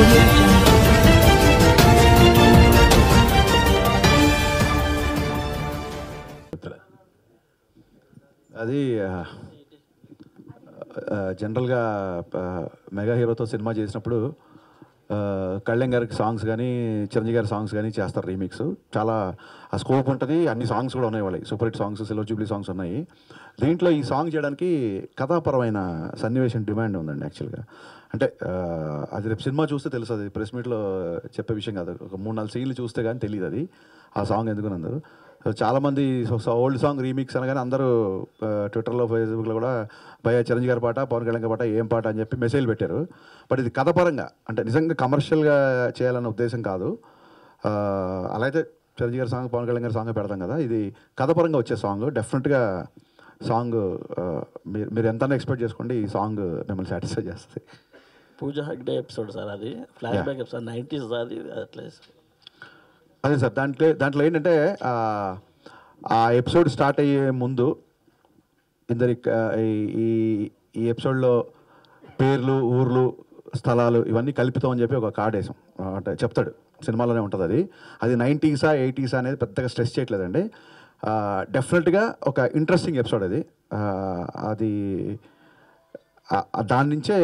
audio jungle. చెప్తారా అది ఆ, ఆ, జనరల్గా ఆ, మెగా హీరోతో సినిమా చేసినప్పుడు ఆ, కళ్యాణ్ గారికి సాంగ్స్ కానీ చిరంజీవి గారి సాంగ్స్ కానీ చేస్తారు రీమిక్స్ చాలా ఆ స్కోప్ ఉంటుంది అన్ని సాంగ్స్ కూడా ఉన్నాయి వాళ్ళకి super hit songs silver jubilee songs ఉన్నాయి దీంట్లో ఈ సాంగ్ చేయడానికి కథాపరమైన సన్నివేశం డిమాండ్ ఉందండి యాక్చువల్గా అంటే ఆ, అది రేపు సినిమా చూస్తే తెలుసు అది ప్రెస్ మీట్లో చెప్పే విషయం కాదు ఒక మూడు నాలుగు సీన్లు చూస్తే కానీ తెలియదు అది ఆ సాంగ్ ఎందుకునందు సో చాలామంది ఓల్డ్ సాంగ్ రీమిక్స్ అనగానే అందరూ ఆ, ట్విట్టర్లో ఫేస్బుక్లో కూడా భయ చిరంజీవి గారి పాట పవన్ కళ్యాణ్ గారి పాట ఏం పాట అని చెప్పి మెసేజ్ పెట్టారు బట్ ఇది కథపరంగా అంటే నిజంగా కమర్షియల్గా చేయాలన్న ఉద్దేశం కాదు ఆ, అలా అయితే చిరంజీవి గారి సాంగ్ పవన్ కళ్యాణ్ గారి సాంగ్ పెడతాం కదా ఇది కథపరంగా వచ్చే సాంగ్ డెఫినెట్గా సాంగ్ ఆ, మీరు మీరు ఎంత ఎక్స్పెక్ట్ చేసుకోండి ఈ సాంగ్ మిమ్మల్ని సాటిస్ఫై చేస్తుంది పూజ హగ్డే ఎపిసోడ్ సార్ అది ఫ్లాష్ బ్యాక్ ఎపిసోడ్ నైంటీస్ అది అట్లా అదే సార్ దాంట్లో దాంట్లో ఏంటంటే ఆ, ఆ ఎపిసోడ్ స్టార్ట్ అయ్యే ముందు ఇందరి ఈ ఈ ఎపిసోడ్లో పేర్లు ఊర్లు స్థలాలు ఇవన్నీ కలుపుతాం అని చెప్పి ఒక కార్డ్ వేసాం ఆ, అంటే చెప్తాడు సినిమాలోనే ఉంటుంది అది అది నైంటీసా ఎయిటీసా అనేది పెద్దగా స్ట్రెస్ చేయట్లేదండి డెఫినెట్గా ఒక ఇంట్రెస్టింగ్ ఎపిసోడ్ అది ఆ, అది ఆ- ఆ దాని నుంచే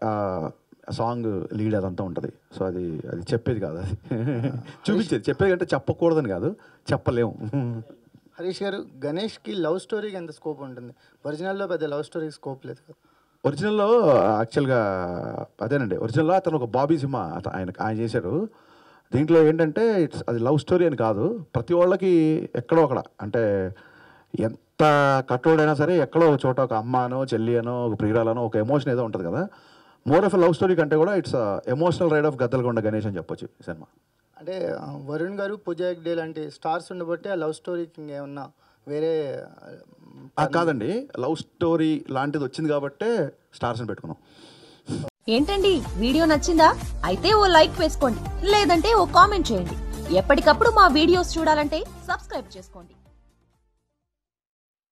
సాంగ్ లీడ్ అదంతా ఉంటుంది సో అది అది చెప్పేది కాదు అది చూపించేది చెప్పేది అంటే చెప్పకూడదని కాదు చెప్పలేము హరీష్ గారు గణేష్కి లవ్ స్టోరీకి ఎంత స్కోప్ ఉంటుంది ఒరిజినల్లో పెద్ద లవ్ స్టోరీకి స్కోప్ లేదు కదా ఒరిజినల్లో యాక్చువల్గా అదేనండి ఒరిజినల్లో అతను ఒక బాబీ సినిమా అత- ఆయన ఆయన చేశాడు దీంట్లో ఏంటంటే ఇట్స్ అది లవ్ స్టోరీ అని కాదు ప్రతి వాళ్ళకి ఎక్కడో అక్కడ అంటే ఎంత కట్టోడైనా సరే ఎక్కడో ఒక చోట ఒక అమ్మానో చెల్లి అనో ఒక ప్రియురాలనో ఒక ఎమోషన్ ఏదో ఉంటుంది కదా మోర్ ఆఫ్ లవ్ స్టోరీ కంటే కూడా it's emotional ride of Gaddalakonda Ganesh అని చెప్పొచ్చు ఈ సినిమా అంటే ఆ, వరుణ్ గారు పూజా హెగ్డే లాంటి స్టార్స్ ఉండబట్టి ఆ లవ్ స్టోరీకి ఏమన్నా వేరే ఆ, కాదండి లవ్ స్టోరీ లాంటిది వచ్చింది కాబట్టే స్టార్స్ని పెట్టుకున్నాం ఏంటండి వీడియో నచ్చిందా అయితే ఓ లైక్ వేసుకోండి లేదంటే ఓ కామెంట్ చేయండి ఎప్పటికప్పుడు మా వీడియోస్ చూడాలంటే సబ్స్క్రైబ్ చేసుకోండి